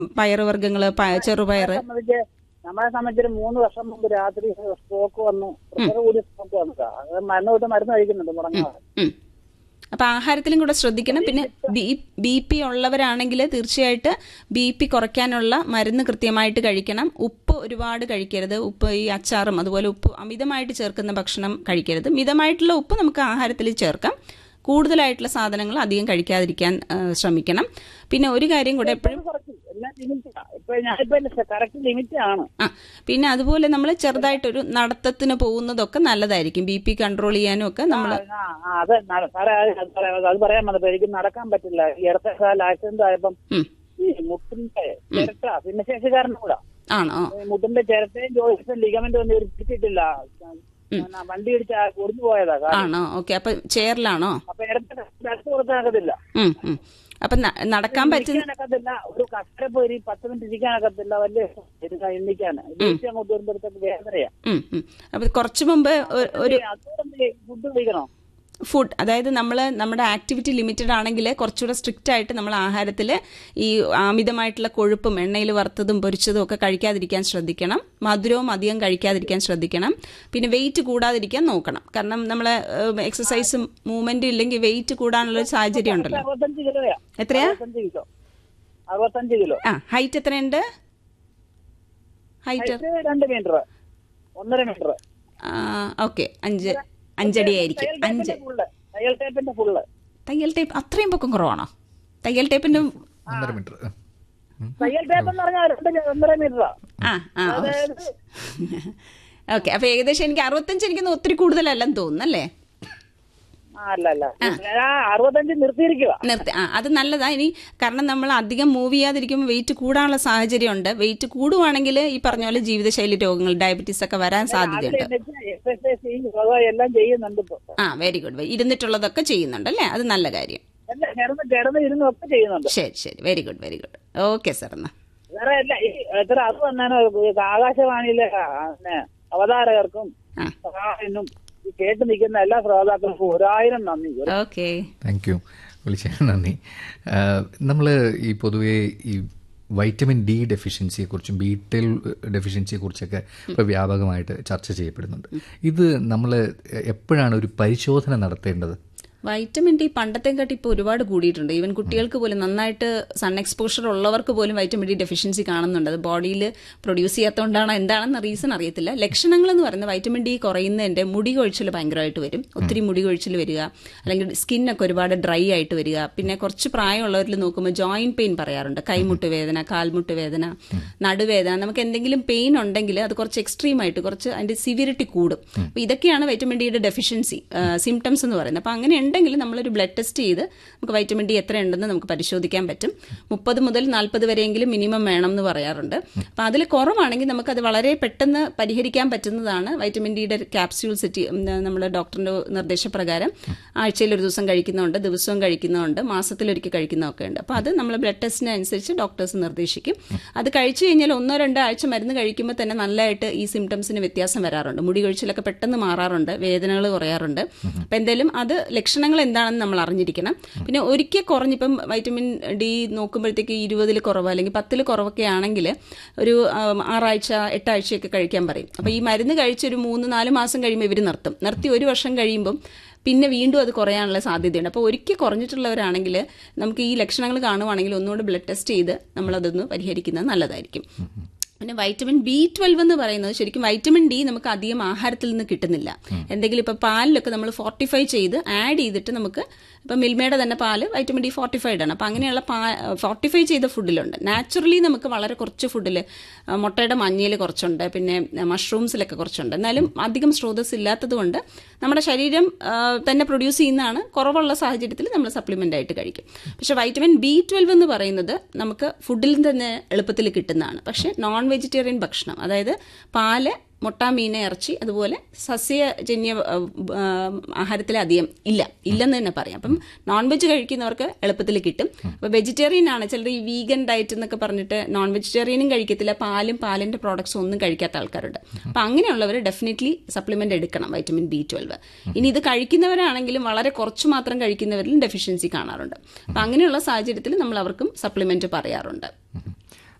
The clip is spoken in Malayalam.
പയറുവർഗ്ഗങ്ങള് പ- ചെറുപയറ് സംബന്ധിച്ച് നമ്മളെ സംബന്ധിച്ച് ഒരു മൂന്ന് വർഷം മുമ്പ് രാത്രി സ്ട്രോക്ക് വന്നു പ്രഷർ കൂടി സ്ട്രോക്ക് വന്നതാ അത് മരുന്ന് തൊട്ട് മരുന്ന് കഴിക്കുന്നുണ്ട് മുടങ്ങാതെ ഉം. അപ്പൊ ആഹാരത്തിലും കൂടെ ശ്രദ്ധിക്കണം പിന്നെ ബി പി ഉള്ളവരാണെങ്കിൽ തീർച്ചയായിട്ട് ബി പി കുറയ്ക്കാനുള്ള മരുന്ന് കൃത്യമായിട്ട് കഴിക്കണം ഉപ്പ് ഒരുപാട് കഴിക്കരുത് ഉപ്പ് ഈ അച്ചാറും അതുപോലെ ഉപ്പ് അമിതമായിട്ട് ചേർക്കുന്ന ഭക്ഷണം കഴിക്കരുത് മിതമായിട്ടുള്ള ഉപ്പ് നമുക്ക് ആഹാരത്തിൽ ചേർക്കാം കൂടുതലായിട്ടുള്ള സാധനങ്ങൾ അധികം കഴിക്കാതിരിക്കാൻ ആ, ശ്രമിക്കണം പിന്നെ ഒരു കാര്യം കൂടെ എപ്പോഴും കുറച്ച് എല്ലാം ലിമിറ്റാ ഇപ്പൊ ഞാനിപ്പോ കറക്റ്റ് ലിമിറ്റ് ആണ് ആ പിന്നെ അതുപോലെ നമ്മൾ ചെറുതായിട്ടൊരു നടത്തത്തിന് പോകുന്നതൊക്കെ നല്ലതായിരിക്കും ബി പി കൺട്രോൾ ചെയ്യാനും ഒക്കെ നമ്മൾ ആ, ആ, അത് നട- സാറേ അത് അത് പറയാം- അത് പറയാൻ വന്നപ്പോ എനിക്ക് നടക്കാൻ പറ്റില്ല ഈ അടുത്ത കാലം ആക്സിഡന്റ് ആയപ്പം ഈ മുട്ടിന്റെ ചിരട്ട ഭിന്നശേഷിക്കാരനും കൂടാ ആണോ ഈ മുട്ടിന്റെ ചിരട്ടയും ജോയിസും ലിഗമെന്റ് ഒന്നും ഇവര് പിടിച്ചിട്ടില്ല പിന്നെ വണ്ടി ഇടിച്ച് ഒടിഞ്ഞു പോയതാ കാല്. ആണോ ഓക്കെ അപ്പൊ ചെയറിലാണോ അപ്പൊ ഇടയ്ക്ക് ഡ്രസ് കൊടുക്കാനൊക്കത്തില്ല ഉം, ഉം. അപ്പൊ ന- നടക്കാൻ പറ്റുന്ന ഇരിക്കാനൊക്കത്തില്ല ഒരു കസര പോയി ഒരു പത്ത് മിനിറ്റ് ഇരിക്കാനൊക്കത്തില്ല വലിയ എണ്ണിക്കാൻ അങ്ങോട്ട് വരുമ്പോഴത്തേക്ക് വേദനയാ ഉം, ഉം. അപ്പൊ കുറച്ചു മുമ്പ് ഒ- ഒരു അതുകൊണ്ട് ഫുഡ് കഴിക്കണോ ഫുഡ് അതായത് നമ്മൾ നമ്മുടെ ആക്ടിവിറ്റി ലിമിറ്റഡ് ആണെങ്കിൽ കുറച്ചുകൂടെ സ്ട്രിക്റ്റ് ആയിട്ട് നമ്മൾ ആഹാരത്തിൽ ഈ അമിതമായിട്ടുള്ള കൊഴുപ്പും എണ്ണയിൽ വറുത്തതും പൊരിച്ചതും ഒക്കെ കഴിക്കാതിരിക്കാൻ ശ്രദ്ധിക്കണം മധുരവും അധികം കഴിക്കാതിരിക്കാൻ ശ്രദ്ധിക്കണം പിന്നെ വെയിറ്റ് കൂടാതിരിക്കാൻ നോക്കണം കാരണം നമ്മൾ എക്സസൈസും മൂവ്മെന്റും ഇല്ലെങ്കിൽ വെയിറ്റ് കൂടാനുള്ള ഒരു സാഹചര്യം ഉണ്ടല്ലോ അറുപത്തഞ്ച് കിലോയാ എത്രയാ അറുപത്തഞ്ച് കിലോ അറുപത്തഞ്ച് കിലോ ആ ഹൈറ്റ് എത്രയുണ്ട് ഹൈറ്റ് ഇത് രണ്ട് മീറ്റർ ഒന്നര മീറ്റർ ഓക്കെ അഞ്ച് അഞ്ചടി ആയിരിക്കും അഞ്ച് ഫുള്ള് തയ്യൽ ടേപ്പിന്റെ ഫുള്ള് തയ്യൽ ടേപ്പ് അത്രയും പൊക്കം കുറവാണോ തയ്യൽ ടേപ്പിന്റെ ഒന്നര മീറ്റർ തയ്യൽ ടേപ്പ് എന്ന് പറഞ്ഞാൽ രണ്ട് ഒന്നര മീറ്ററാ ആ ആ അതായത് ഓക്കെ അപ്പൊ ഏകദേശം എനിക്ക് അറുപത്തഞ്ച് എനിക്കൊന്ന് ഒത്തിരി കൂടുതലല്ലെന്ന് തോന്നുന്നു അല്ലേ ആ അല്ല അല്ല ആ അറുപത്തഞ്ച് നിർത്തിയിരിക്കുക നിർത്തി ആ അത് നല്ലതാ ഇനി കാരണം നമ്മൾ അധികം മൂവ് ചെയ്യാതിരിക്കുമ്പോൾ വെയിറ്റ് കൂടാനുള്ള സാഹചര്യമുണ്ട് വെയിറ്റ് കൂടുവാണെങ്കിൽ ഈ പറഞ്ഞ പോലെ ജീവിതശൈലി രോഗങ്ങൾ ഡയബറ്റീസ് ഒക്കെ വരാൻ സാധ്യതയുണ്ട് എക്സസൈസ് ചെയ്യും യോഗ എല്ലാം ചെയ്യുന്നുണ്ട് ഇപ്പൊ ആ വെരി ഗുഡ് ഇരുന്നിട്ടുള്ളതൊക്കെ ചെയ്യുന്നുണ്ട് അല്ലേ അത് നല്ല കാര്യം എല്ലാം കിടന്ന് കിടന്ന് ഇരുന്നും ഒക്കെ ചെയ്യുന്നുണ്ട് ശരി ശരി very good very good okay sir എന്നാ വേറെ അല്ല ഈ എത്ര അത് വന്നാനോ ആകാശവാണിയിലെ ആ, പിന്നെ അവതാരകർക്കും ആ സഹായനും ഈ കേട്ട് നിൽക്കുന്ന എല്ലാ ശ്രോതാക്കൾക്കും ഒരായിരം നന്ദി ഒരു ഓക്കെ താങ്ക് യു വിളിച്ചതിന് നന്ദി നമ്മൾ ഈ പൊതുവേ ഈ വൈറ്റമിൻ ഡി ഡെഫിഷ്യൻസിയെക്കുറിച്ചും ബി ട്വൽവ് ഡെഫിഷ്യൻസിയെക്കുറിച്ചൊക്കെ ഇപ്പോൾ വ്യാപകമായിട്ട് ചർച്ച ചെയ്യപ്പെടുന്നുണ്ട് ഇത് നമ്മൾ എപ്പോഴാണ് ഒരു പരിശോധന നടത്തേണ്ടത് വൈറ്റമിൻ ഡി പണ്ടത്തെക്കാട്ടി ഇപ്പോൾ ഒരുപാട് കൂടിയിട്ടുണ്ട് ഈവൻ കുട്ടികൾക്ക് പോലും നന്നായിട്ട് സൺ എക്സ്പോഷർ ഉള്ളവർക്ക് പോലും വൈറ്റമിൻ ഡി ഡെഫിഷ്യൻസി കാണുന്നുണ്ട് അത് ബോഡിയിൽ പ്രൊഡ്യൂസ് ചെയ്യാത്തതുകൊണ്ടാണോ എന്താണെന്ന് റീസൺ അറിയത്തില്ല ലക്ഷണങ്ങൾ എന്ന് പറയുന്നത് വൈറ്റമിൻ ഡി കുറയുന്നതിന്റെ മുടി കൊഴിച്ചിൽ ഭയങ്കരമായിട്ട് വരും ഒത്തിരി മുടി കൊഴിച്ചിൽ വരിക അല്ലെങ്കിൽ സ്കിന്നൊക്കെ ഒരുപാട് ഡ്രൈ ആയിട്ട് വരിക പിന്നെ കുറച്ച് പ്രായമുള്ളവരിൽ നോക്കുമ്പോൾ ജോയിന്റ് പെയിൻ പറയാറുണ്ട് കൈമുട്ട് വേദന കാൽമുട്ട് വേദന നടുവേദന നമുക്ക് എന്തെങ്കിലും പെയിൻ ഉണ്ടെങ്കിൽ അത് കുറച്ച് എക്സ്ട്രീം ആയിട്ട് കുറച്ച് അതിന്റെ സിവിയറിറ്റി കൂടും അപ്പോൾ ഇതൊക്കെയാണ് വൈറ്റമിൻ ഡിയുടെ ഡെഫിഷ്യൻസി സിംറ്റംസ് എന്ന് പറയുന്നത് അപ്പോൾ അങ്ങനെ ഉണ്ടെങ്കിൽ നമ്മളൊരു ബ്ലഡ് ടെസ്റ്റ് ചെയ്ത് നമുക്ക് വൈറ്റമിൻ ഡി എത്ര ഉണ്ടെന്ന് നമുക്ക് പരിശോധിക്കാൻ പറ്റും മുപ്പത് മുതൽ നാൽപ്പത് വരെയെങ്കിലും മിനിമം വേണം എന്ന് പറയാറുണ്ട് അപ്പോൾ അതിൽ കുറവാണെങ്കിൽ നമുക്കത് വളരെ പെട്ടെന്ന് പരിഹരിക്കാൻ പറ്റുന്നതാണ് വൈറ്റമിൻ ഡിയുടെ ക്യാപ്സ്യൂൾ സെറ്റ് നമ്മൾ ഡോക്ടറിന്റെ നിർദ്ദേശപ്രകാരം ആഴ്ചയിൽ ഒരു ദിവസം കഴിക്കുന്നുണ്ട് ദിവസവും കഴിക്കുന്നുണ്ട് മാസത്തിലൊരിക്കൽ കഴിക്കുന്നതൊക്കെ ഉണ്ട് അപ്പോൾ അത് നമ്മൾ ബ്ലഡ് ടെസ്റ്റിന് അനുസരിച്ച് ഡോക്ടേഴ്സ് നിർദ്ദേശിക്കും അത് കഴിച്ചു കഴിഞ്ഞാൽ ഒന്നോ രണ്ടോ ആഴ്ച മരുന്ന് കഴിക്കുമ്പോൾ തന്നെ നല്ലതായിട്ട് ഈ സിംറ്റംസിന് വ്യത്യാസം വരാറുണ്ട് മുടി കൊഴിച്ചിലൊക്കെ പെട്ടെന്ന് മാറാറുണ്ട് വേദനകൾ കുറയാറുണ്ട് അപ്പം എന്തായാലും അത് ലക്ഷണങ്ങൾ എന്താണെന്ന് നമ്മൾ അറിഞ്ഞിരിക്കണം പിന്നെ ഒരിക്കൽ കുറഞ്ഞിപ്പം വൈറ്റമിൻ ഡി നോക്കുമ്പോഴത്തേക്ക് ഇരുപതിൽ കുറവ് അല്ലെങ്കിൽ പത്തിൽ കുറവൊക്കെ ആണെങ്കിൽ ഒരു ആം, ആറാഴ്ച എട്ടാഴ്ചയൊക്കെ കഴിക്കാൻ പറയും അപ്പോൾ ഈ മരുന്ന് കഴിച്ച് ഒരു മൂന്ന് നാല് മാസം കഴിയുമ്പോൾ ഇവർ നിർത്തും നിർത്തി ഒരു വർഷം കഴിയുമ്പം പിന്നെ വീണ്ടും അത് കുറയാനുള്ള സാധ്യതയുണ്ട് അപ്പോൾ ഒരിക്കൽ കുറഞ്ഞിട്ടുള്ളവരാണെങ്കിൽ നമുക്ക് ഈ ലക്ഷണങ്ങൾ കാണുവാണെങ്കിൽ ഒന്നുകൂടെ ബ്ലഡ് ടെസ്റ്റ് ചെയ്ത് നമ്മളതൊന്ന് പരിഹരിക്കുന്നത് നല്ലതായിരിക്കും പിന്നെ വൈറ്റമിൻ ബി ട്വൽവ് എന്ന് പറയുന്നത് ശരിക്കും വൈറ്റമിൻ ഡി നമുക്ക് അധികം ആഹാരത്തിൽ നിന്ന് കിട്ടുന്നില്ല എന്തെങ്കിലും ഇപ്പം പാലിലൊക്കെ നമ്മൾ ഫോർട്ടിഫൈ ചെയ്ത് ആഡ് ചെയ്തിട്ട് നമുക്ക് ഇപ്പം മിൽമയുടെ തന്നെ പാല് വൈറ്റമിൻ ഡി ഫോർട്ടിഫൈഡ് ആണ് അപ്പം അങ്ങനെയുള്ള പാ ഫോർട്ടിഫൈ ചെയ്ത ഫുഡിലുണ്ട് നാച്ചുറലി നമുക്ക് വളരെ കുറച്ച് ഫുഡിൽ മുട്ടയുടെ മഞ്ഞയിൽ കുറച്ചുണ്ട് പിന്നെ മഷ്റൂംസിലൊക്കെ കുറച്ചുണ്ട് എന്നാലും അധികം സ്രോതസ് ഇല്ലാത്തത് കൊണ്ട് നമ്മുടെ ശരീരം ആ, തന്നെ പ്രൊഡ്യൂസ് ചെയ്യുന്നതാണ് കുറവുള്ള സാഹചര്യത്തിൽ നമ്മൾ സപ്ലിമെന്റ് ആയിട്ട് കഴിക്കും പക്ഷെ വൈറ്റമിൻ ബി ട്വൽവ് എന്ന് പറയുന്നത് നമുക്ക് ഫുഡിൽ തന്നെ എളുപ്പത്തിൽ കിട്ടുന്നതാണ് പക്ഷെ നോൺ വെജിറ്റേറിയൻ ഭക്ഷണം അതായത് പാല് മുട്ട മീൻ ഇറച്ചി അതുപോലെ സസ്യജന്യ ആഹാരത്തിൽ അധികം ഇല്ല ഇല്ലെന്ന് തന്നെ പറയാം അപ്പം നോൺ വെജ് കഴിക്കുന്നവർക്ക് എളുപ്പത്തിൽ കിട്ടും അപ്പോൾ വെജിറ്റേറിയൻ ആണ് ചിലർ ഈ വീഗൻ ഡയറ്റ് എന്നൊക്കെ പറഞ്ഞിട്ട് നോൺ വെജിറ്റേറിയനും കഴിക്കത്തില്ല പാലും പാലിന്റെ പ്രോഡക്ട്സ് ഒന്നും കഴിക്കാത്ത ആൾക്കാരുണ്ട് അപ്പം അങ്ങനെയുള്ളവർ ഡെഫിനറ്റ്ലി സപ്ലിമെന്റ് എടുക്കണം വൈറ്റമിൻ ബി ട്വൽവ് ഇനി ഇത് കഴിക്കുന്നവരാണെങ്കിലും വളരെ കുറച്ച് മാത്രം കഴിക്കുന്നവരിലും ഡെഫിഷ്യൻസി കാണാറുണ്ട് അപ്പം അങ്ങനെയുള്ള സാഹചര്യത്തിൽ നമ്മൾ അവർക്കും സപ്ലിമെന്റ് പറയാറുണ്ട്